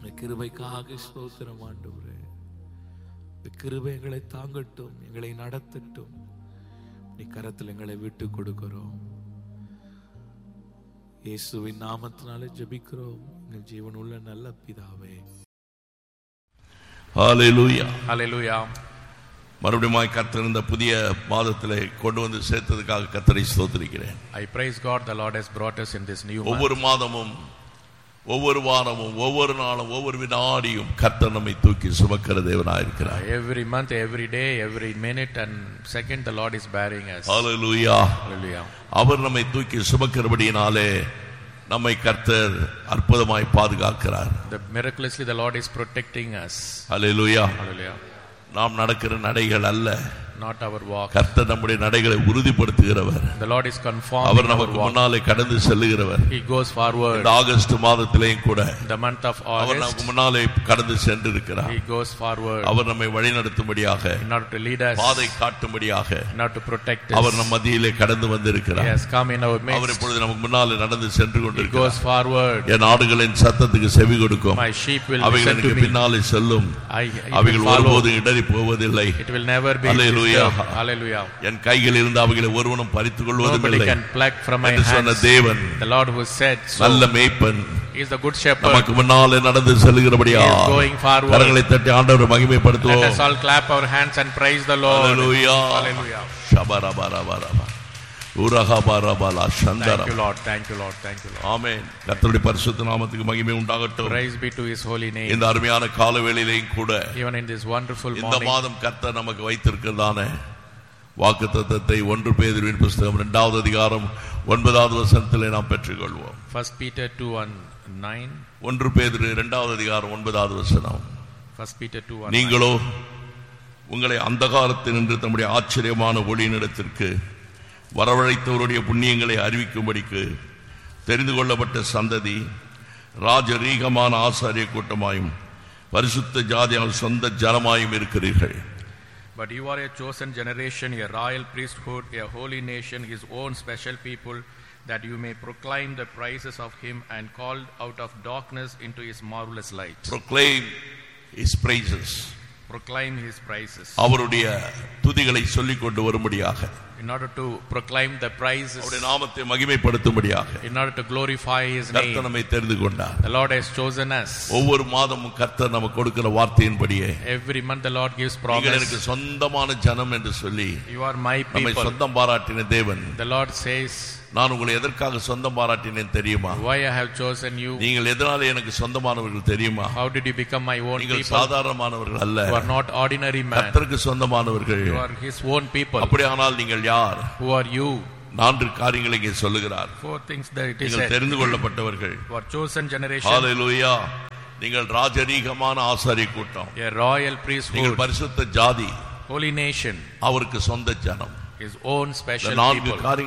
உம்முடைய கிருபைக்காக ஸ்தோத்திரம் ஆண்டவரே இந்த கிருபை எங்களை தாங்கட்டும் எங்களை நடத்தட்டும் நீ கரத்தில் எங்களை விட்டு கொடுக்கிறோம் இயேசுவின் நாமத்தினாலே ஜெபிக்கிறோம் எங்கள் ஜீவனுள்ள நல்ல பிதாவே ஹalleluya Hallelujah. மறுபடியும் கர்த்தர் இந்த புதிய மாதத்திலே கொண்டு வந்து சேர்த்ததுக்காக கர்த்தரை ஸ்தோத்திரிக்கிறேன் I praise God the Lord has brought us in this new month. ஒவ்வொரு மாதமும் ஒவ்வொரு வாரமும் ஒவ்வொரு நாளும் ஒவ்வொரு வினாடியும் கர்த்தர் நம்மை தூக்கி சுமக்கிற தேவனாயிருக்கிறார் Every month, every day, every minute and second the Lord is bearing us. Hallelujah Hallelujah. அவர் நம்மை தூக்கி சுமக்கிறபடியினாலே நம்மை கர்த்தர் அற்புதமாய் பாதுகாக்கிறார் The miraculously the Lord is protecting us. Hallelujah Hallelujah. நாம் நடக்கிற நடைகள் அல்ல Not our walk. கர்த்தர் நம்முடைய நடைகளை உறுதிப்படுத்துகிறவர் The Lord is confirming our our நமக்கு walk. முன்னாலே கடந்து செல்லுகிறவர் He goes forward. இந்த ஆகஸ்ட் மாதத்திலேயும் கூட The month of அவர் நமக்கு August, முன்னாலே கடந்து சென்றிருக்கிறார் He goes forward அவர் நம்மை வழிநடத்தும்படியாக in order to lead us, பாதை காட்டும்படியாக in order to protect our us. நம் மத்தியிலே கடந்து He வந்திருக்கிறார் has come in our our midst. இப்பொழுது நமக்கு முன்னாலே நடந்து சென்று He goes கொண்டிருக்கிறார் forward. என் ஆடுகளின் சத்தத்துக்கு செவி கொடுக்கும் My sheep will அவைகள் listen to எனக்கு me. பின்னாலே செல்லும் I, it will அவைகள் follow. ஒருபோதும் இடறி போவதில்லை It will never be Hallelujah. disturbed. Hallelujah. என் கையில் இருந்து அவைகளை ஒருவனும் பறித்துக் Nobody கொள்வதில்லை can pluck from my என்று சொன்ன hands. தேவன் The Lord who said so. நல்ல மேய்ப்பன் He is the good shepherd. நமக்கு முன்னாலே நடந்து செல்லுகிறபடியா He is going forward. கரங்களை தட்டி ஆண்டவரை Let மகிமைப்படுத்துவோம் us all clap our hands and praise the Lord. Hallelujah. Hallelujah. ஷபரபரபரப. உரகபரபல Thank சந்தரம். you, Lord. Thank you, Lord. Thank you, Lord. ஆமென் கர்த்தருடைய பரிசுத்த நாமத்துக்கு மகிமை உண்டாகட்டும் Praise be to His holy name. இந்த அருமையான காலவேளையிலையும் கூட Even in this wonderful இந்த morning, மாதம் கர்த்தர் நமக்கு வைத்திருக்கிறதான வாக்கு தத்தத்தை ஒன்று பேதுருவின் புஸ்தகம் இரண்டாவது அதிகாரம் ஒன்பதாவது வசனத்திலே நாம் பெற்றுக்கொள்வோம் First Peter 2 and 9. ஒன்று பேதுரு இரண்டாவது அதிகாரம் ஒன்பதாவது வசனம் First Peter 2 and 9. நீங்களோ உங்களை அந்தகாரத்தினின்று தம்முடைய ஆச்சரியமான ஒளியினிடத்திற்கு வரவழைத்தவருடைய புண்ணியங்களை அறிவிக்கும்படிக்கு தெரிந்து கொள்ளப்பட்ட சந்ததி ராஜரீகமான ஆசாரிய கூட்டமாயும் பரிசுத்த ஜாதியால் சொந்த ஜனமாயும் இருக்கிறீர்கள் But you are a chosen generation, a royal priesthood, a holy nation, His own special people, that you may proclaim the praises of Him and called out of darkness into His marvelous light. proclaim his praises Proclaim His praises. அவருடைய துதிகளை சொல்லிக் கொண்டு வரும்படியாக In order to proclaim the praises, அவருடைய நாமத்தை மகிமைப்படுத்தும்படியாக in order to glorify His கர்த்தர் name, நம்மை தெரிந்து கொண்டார் the Lord has chosen us. ஒவ்வொரு மாதமும் கர்த்தர் நமக்கு கொடுக்கிற வார்த்தையின்படியே Every month the Lord gives நீங்கள் promise. எனக்கு சொந்தமான ஜனம் என்று சொல்லி You are my நம்மை people. சொந்தம் பாராட்டின தேவன் The Lord says, நான் உங்களை எதற்காக சொந்தம் பாராட்டினேன் தெரியுமா Why I have chosen you? நீங்கள் எதனால எனக்கு சொந்தமானவர்கள் தெரியுமா How did you become my own நீங்கள் people? சாதாரணமானவர்கள் அல்ல You are not ordinary man. கர்த்தருக்கு சொந்தமானவர்கள் You are His own people. அப்படியானால் நீங்கள் யார் Who are you? நான்கு காரியங்களை இங்கே சொல்லுகிறார் Four things that it is நீங்கள் said. தெரிந்து கொள்ளப்பட்டவர்கள் You are chosen generation, ஹalleluya நீங்கள் ராஜரீகமான ஆசாரிய கூட்டம் a royal நீங்கள் priesthood, பரிசுத்த ஜாதி holy nation, அவருக்கு சொந்த ஜனம் His own இந்த special நான்கு people. காரியங்கள்